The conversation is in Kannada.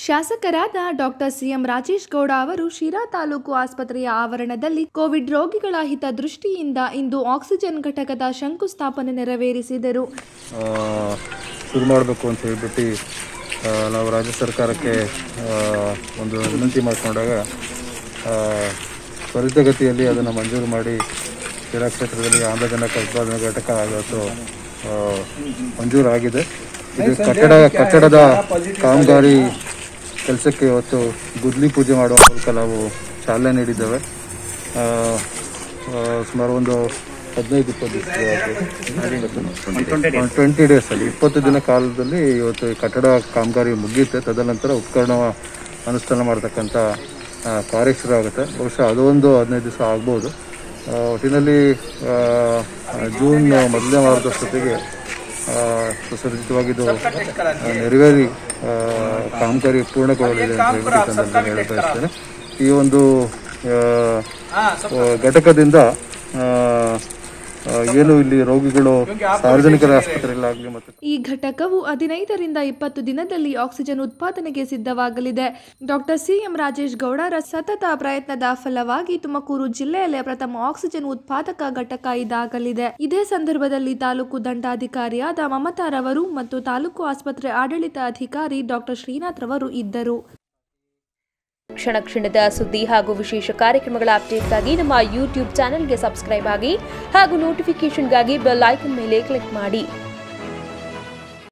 ಶಾಸಕರಾದ ಡಾಕ್ಟರ್ ಸಿಎಂ ರಾಜೇಶ್ ಗೌಡ ಅವರು ಶಿರಾ ತಾಲೂಕು ಆಸ್ಪತ್ರೆಯ ಆವರಣದಲ್ಲಿ ಕೋವಿಡ್ ರೋಗಿಗಳ ಹಿತದೃಷ್ಟಿಯಿಂದ ಇಂದು ಆಕ್ಸಿಜನ್ ಘಟಕದ ಶಂಕುಸ್ಥಾಪನೆ ನೆರವೇರಿಸಿದರು ಆ, ಶುರು ಮಾಡಬೇಕು ಅಂತ ಹೇಳ್ಬಿಟ್ಟು ಆ, ನಾವು ರಾಜ್ಯ ಸರ್ಕಾರಕ್ಕೆ ಆ, ಒಂದು ವಿನಂತಿ ಮಾಡಿಕೊಂಡಾಗ ಆ, ತ್ವರಿತಗತಿಯಲ್ಲಿ ಅದನ್ನು ಮಂಜೂರು ಮಾಡಿ ಶಿರಾ ಕ್ಷೇತ್ರದಲ್ಲಿ ಆಮ್ಲಜನಕ ಉತ್ಪಾದನಾ ಘಟಕ ಇವತ್ತು ಆ, ಮಂಜೂರಾಗಿದೆ ಇದು ಕಟ್ಟಡ ಕಟ್ಟಡದ ಕಾಮಗಾರಿ ಕೆಲಸಕ್ಕೆ ಇವತ್ತು ಗುದ್ಲಿ ಪೂಜೆ ಮಾಡುವ ಮೂಲಕ ನಾವು ಚಾಲನೆ ನೀಡಿದ್ದೇವೆ ಆ, ಆ, ಸುಮಾರು ಒಂದು ಹದಿನೈದು ಇಪ್ಪತ್ತು ದಿವಸ ಟ್ವೆಂಟಿ ಡೇಸ್ ಅಲ್ಲಿ ಇಪ್ಪತ್ತು ದಿನ ಕಾಲದಲ್ಲಿ ಇವತ್ತು ಈ ಕಟ್ಟಡ ಕಾಮಗಾರಿ ಮುಗಿಯುತ್ತೆ ತದನಂತರ ಉಪಕರಣ ಅನುಷ್ಠಾನ ಮಾಡತಕ್ಕಂಥ ಆ, ಕಾರ್ಯ ಶುರು ಆಗುತ್ತೆ ಬಹುಶಃ ಅದೊಂದು ಹದಿನೈದು ದಿವಸ ಆಗ್ಬೋದು ಆ, ಒಟ್ಟಿನಲ್ಲಿ ಆ, ಜೂನ್ ಮೊದಲನೇ ವಾರದಷ್ಟೊತ್ತಿಗೆ ಆ, ಸುಸಜ್ಜಿತವಾಗಿದ್ದು ಆ, ನೆರವೇರಿ ಆ, ಕಾಮಗಾರಿ ಪೂರ್ಣಗೊಳ್ಳಲಿದೆ ಅಂತ ಹೇಳ್ಬಿಟ್ಟು ಈ ಸಂದರ್ಭದಲ್ಲಿ ಹೇಳ ಬಯಸ್ತೇನೆ ಈ ಒಂದು ಆ, ಆ, ಘಟಕದಿಂದ ಆ, ಆ, ಏನು ಇಲ್ಲಿ ರೋಗಿಗಳು ಸಾರ್ವಜನಿಕರ ಆಸ್ಪತ್ರೆಗಳಾಗಲಿ ಮತ್ತು ಈ ಘಟಕವು ಹದಿನೈದರಿಂದ ಇಪ್ಪತ್ತು ದಿನದಲ್ಲಿ ಆಕ್ಸಿಜನ್ ಉತ್ಪಾದನೆಗೆ ಸಿದ್ಧವಾಗಲಿದೆ ಡಾಕ್ಟರ್ ಸಿಎಂ ರಾಜೇಶ್ ಗೌಡರ ಸತತ ಪ್ರಯತ್ನದ ಫಲವಾಗಿ ತುಮಕೂರು ಜಿಲ್ಲೆಯಲ್ಲೇ ಪ್ರಥಮ ಆಕ್ಸಿಜನ್ ಉತ್ಪಾದಕ ಘಟಕ ಇದಾಗಲಿದೆ ಇದೇ ಸಂದರ್ಭದಲ್ಲಿ ತಾಲೂಕು ದಂಡಾಧಿಕಾರಿಯಾದ ಮಮತಾರವರು ಮತ್ತು ತಾಲೂಕು ಆಸ್ಪತ್ರೆ ಆಡಳಿತ ಅಧಿಕಾರಿ ಡಾಕ್ಟರ್ ಶ್ರೀನಾಥ್ ರವರು ಇದ್ದರು ಕ್ಷಣ ಕ್ಷಣದ ಸುದ್ದಿ ಹಾಗೂ ವಿಶೇಷ ಕಾರ್ಯಕ್ರಮಗಳ ಅಪ್ಡೇಟ್ಗಾಗಿ ನಮ್ಮ ಯೂಟ್ಯೂಬ್ ಚಾನೆಲ್ಗೆ ಸಬ್ಸ್ಕ್ರೈಬ್ ಆಗಿ ಹಾಗೂ ನೋಟಿಫಿಕೇಷನ್ಗಾಗಿ ಬೆಲ್ ಐಕನ್ ಮೇಲೆ ಕ್ಲಿಕ್ ಮಾಡಿ